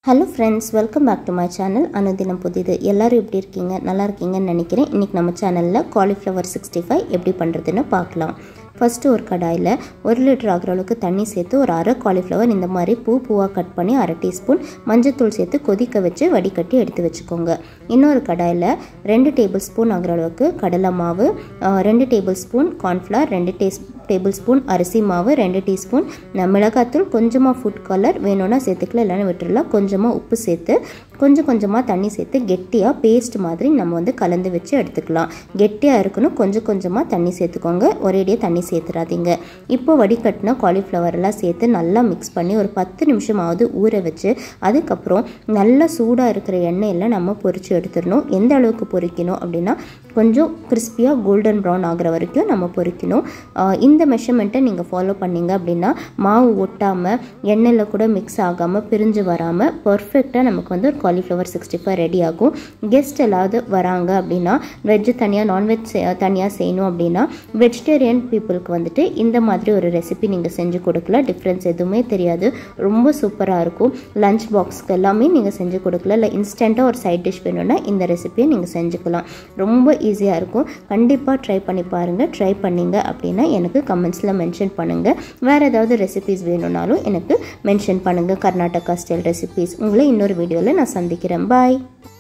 hello friends welcome back to my channel அனுதினம் புதிது எல்லாரும் எப்படி இருக்கீங்க நல்லா இருக்கீங்கன்னு நினைக்கிறேன் இன்றைக்கி நம்ம சேனலில் காலிஃப்ளவர் சிக்ஸ்டி ஃபைவ் எப்படி பண்ணுறதுன்னு பார்க்கலாம் ஃபஸ்ட்டு ஒரு கடாயில் ஒரு லிட்டர் ஆகிற அளவுக்கு தண்ணி சேர்த்து ஒரு அரை காலிஃப்ளவர் இந்த மாதிரி பூ பூவாக கட் பண்ணி அரை டீஸ்பூன் மஞ்சத்தூள் சேர்த்து கொதிக்க வச்சு வடிகட்டி எடுத்து வச்சுக்கோங்க இன்னொரு கடாயில் ரெண்டு டேபிள் ஸ்பூன் ஆகிற அளவுக்கு கடலை மாவு ஆஹ், ரெண்டு டேபிள் ஸ்பூன் கார்ன்ஃப்ளவர் ரெண்டு டேஸ் டேபிள் ஸ்பூன் அரிசி மாவு ரெண்டு டீஸ்பூன் மிளகாத்தூள் கொஞ்சமாக ஃபுட் கலர் வேணும்னா சேர்த்துக்கலாம் இல்லைன்னா விட்டுறலாம் கொஞ்சமாக உப்பு சேர்த்து கொஞ்சம் கொஞ்சமாக தண்ணி சேர்த்து கெட்டியாக பேஸ்ட் மாதிரி நம்ம வந்து கலந்து வச்சு எடுத்துக்கலாம் கெட்டியாக இருக்கணும் கொஞ்சம் கொஞ்சமாக தண்ணி சேர்த்துக்கோங்க ஒரேடியாக தண்ணி சேர்த்துறாதீங்க இப்போ வடிகட்டின காலிஃப்ளவர் எல்லாம் சேர்த்து நல்லா மிக்ஸ் பண்ணி ஒரு பத்து நிமிஷமாவது ஊற வச்சு அதுக்கப்புறம் நல்லா சூடாக இருக்கிற எண்ணெயில் நம்ம பொரிச்சு எடுத்துடணும் எந்த அளவுக்கு பொரிக்கணும் அப்படின்னா கொஞ்சம் கிறிஸ்பியாக கோல்டன் ப்ரௌன் ஆகிற வரைக்கும் நம்ம பொரிக்கணும் ஆஹ் இந்த மெஷர்மெண்ட்டை நீங்கள் ஃபாலோ பண்ணீங்க அப்படின்னா மாவு ஒட்டாமல் எண்ணெயில் கூட மிக்ஸ் ஆகாமல் பிரிஞ்சு வராமல் பர்ஃபெக்டாக நமக்கு வந்து ஒரு காலிஃப்ளவர் சிக்ஸ்டி ஃபைவ் ரெடி ஆகும் கெஸ்ட் எல்லாவது வராங்க அப்படின்னா வெஜ்ஜு தனியாக நான்வெஜ் தனியாக செய்யணும் அப்படின்னா வெஜிடேரியன் பீப்புளுக்கு வந்துட்டு இந்த மாதிரி ஒரு ரெசிபி நீங்கள் செஞ்சு கொடுக்கலாம் டிஃப்ரென்ஸ் எதுவுமே தெரியாது ரொம்ப சூப்பராக இருக்கும் லஞ்ச் பாக்ஸ்க்கு எல்லாமே நீங்கள் செஞ்சு கொடுக்கலாம் இல்லை இன்ஸ்டண்ட்டாக ஒரு சைட் டிஷ் வேணும்னா இந்த ரெசிபியை நீங்கள் செஞ்சுக்கலாம் ரொம்ப ஈஸியாக இருக்கும் கண்டிப்பாக ட்ரை பண்ணி பாருங்கள் ட்ரை பண்ணீங்க அப்படின்னா எனக்கு கமெண்ட்ஸில் மென்ஷன் பண்ணுங்கள் வேறு ஏதாவது ரெசிபிஸ் வேணும்னாலும் எனக்கு மென்ஷன் பண்ணுங்கள் கர்நாடகா ஸ்டைல் ரெசிபிஸ் உங்களை இன்னொரு வீடியோவில் நான் சந்திக்கிறேன் பாய்